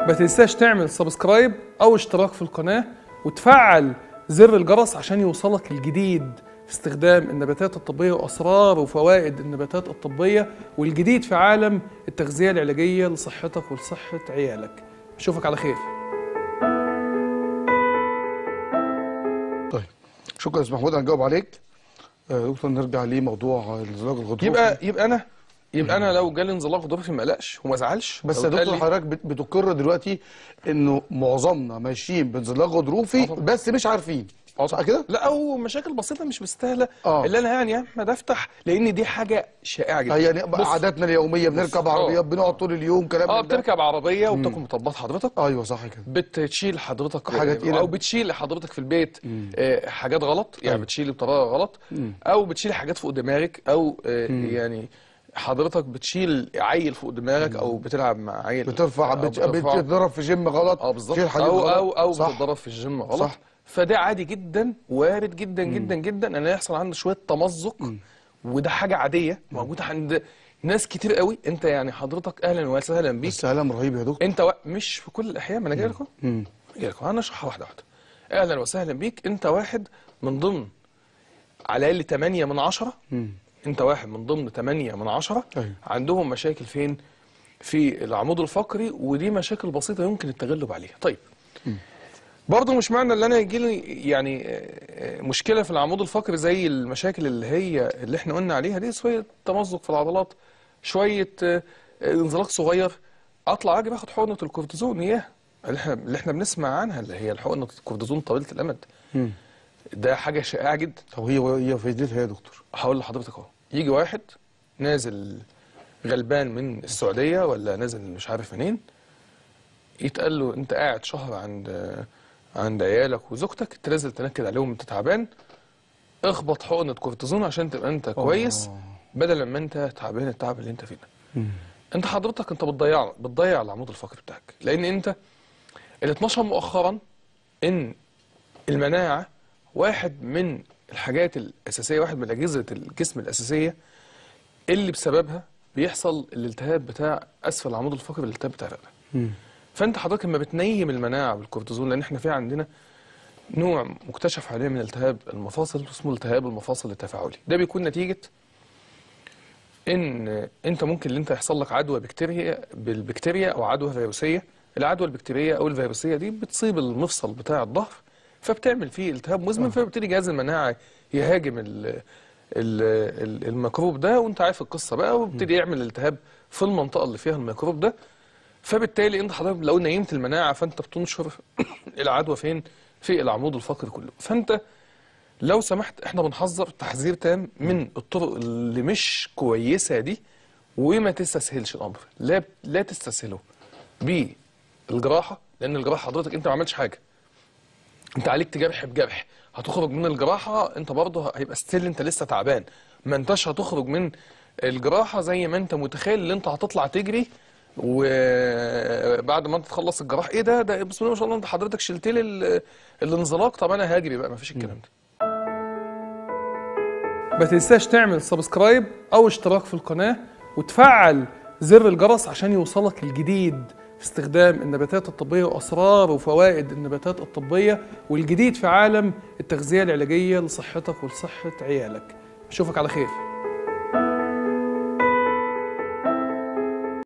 ما تنساش تعمل سبسكرايب او اشتراك في القناة وتفعل زر الجرس عشان يوصلك الجديد في استخدام النباتات الطبية وأسرار وفوائد النباتات الطبية والجديد في عالم التغذية العلاجية لصحتك ولصحة عيالك أشوفك على خير طيب شكرا يا استاذ محمود هنجاوب عليك آه، دكتور نرجع لموضوع الانزلاق الغضروفي يبقى يبقى أنا يبقى أنا لو جالي انزلاق غضروفي ما اقلقش وما ازعلش بس لو يا اتقال دكتور لي- حضرتك بت- بتقر دلوقتي انه معظمنا ماشيين بانزلاق غضروفي طبعا. بس مش عارفين اه صح طبعا. كده؟ لا او مشاكل بسيطه مش مستاهله آه. اللي انا يعني يا احمد افتح لان دي حاجه شائعه جدا آه، يعني بص، عاداتنا اليوميه بنركب آه. عربيات بنقعد طول اليوم كلام اه من ده. بتركب عربيه وبتاكل مطبات حضرتك ايوه صح كده بتشيل حضرتك حاجة تقيلة. او بتشيل حضرتك في البيت آه، حاجات غلط يعني أيوة. بتشيل بطريقه غلط او بتشيل حاجات فوق دماغك او آه، يعني حضرتك بتشيل عيل فوق دماغك او بتلعب مع عيل بترفع أو بت- بترفعه. بتتضرب في جيم غلط اه بالظبط تشيل حديد او غلط. او او صح بتتدرب في الجيم غلط صح. فده عادي جدا وارد جدا جدا جدا ان يحصل عنده شويه تمزق وده حاجه عاديه موجوده عند ناس كتير قوي انت يعني حضرتك اهلا وسهلا بيك بس الم رهيب يا دكتور انت و... مش في كل الاحيان ما انا جاي لكم مم. جاي لكم انا اشرحها واحده واحده اهلا وسهلا بيك انت واحد من ضمن على الاقل 8 من 10 مم. انت واحد من ضمن 8 من 10 أيوة. عندهم مشاكل فين في العمود الفقري ودي مشاكل بسيطه يمكن التغلب عليها طيب برضه مش معنى ان انا يجي لي يعني آه، آه، مشكله في العمود الفقري زي المشاكل اللي هي اللي احنا قلنا عليها دي شويه تمزق في العضلات شويه آه، آه، انزلاق صغير اطلع اجي باخد حقنه الكورتيزون اياها اللي احنا اللي احنا بنسمع عنها اللي هي الحقنه الكورتيزون طويله الامد مم. ده حاجه شائعه جدا طب هي هي فايدتها يا دكتور هقول لحضرتك اهو يجي واحد نازل غلبان من السعوديه ولا نازل مش عارف منين يتقال له انت قاعد شهر عند عند عيالك وزوجتك انت نازل تنكد عليهم انت تعبان اخبط حقنه كورتيزون عشان تبقى انت كويس بدل ما انت تعبان التعب اللي انت فيه ده انت حضرتك انت بتضيع بتضيع العمود الفقري بتاعك لان انت اللي اتنشر مؤخرا ان المناعه واحد من الحاجات الاساسيه واحد من اجهزه الجسم الاساسيه اللي بسببها بيحصل الالتهاب بتاع اسفل العمود الفقري الالتهاب بتاع الرئه فانت حضرتك لما بتنيم المناعه بالكورتيزون لان احنا في عندنا نوع مكتشف حاليا من التهاب المفاصل اسمه التهاب المفاصل التفاعلي ده بيكون نتيجه ان انت ممكن اللي انت يحصل لك عدوى بكتيريا بالبكتيريا او عدوى فيروسيه العدوى البكتيريه او الفيروسيه دي بتصيب المفصل بتاع الظهر فبتعمل فيه التهاب مزمن فبيبتدي جهاز المناعه يهاجم ال ال ال الميكروب ده وانت عارف القصه بقى وبيبتدي يعمل التهاب في المنطقه اللي فيها الميكروب ده فبالتالي انت حضرتك لو نيمت المناعه فانت بتنشر العدوى فين في العمود الفقري كله فانت لو سمحت احنا بنحذر تحذير تام من الطرق اللي مش كويسه دي وما تستسهلش الامر لا لا تستسهله بالجراحه لان الجراحه حضرتك انت ما عملتش حاجه انت عليك جرح بجرح هتخرج من الجراحه انت برضه هيبقى ستيل انت لسه تعبان ما انتش هتخرج من الجراحه زي ما انت متخيل ان انت هتطلع تجري وبعد ما انت تخلص الجراحه ايه ده ده بسم الله ما شاء الله انت حضرتك شلت لي ال- الانزلاق طب انا هاجري بقى ما فيش الكلام ده ما تنساش تعمل سبسكرايب او اشتراك في القناه وتفعل زر الجرس عشان يوصلك الجديد في استخدام النباتات الطبيه واسرار وفوائد النباتات الطبيه والجديد في عالم التغذيه العلاجيه لصحتك ولصحه عيالك اشوفك على خير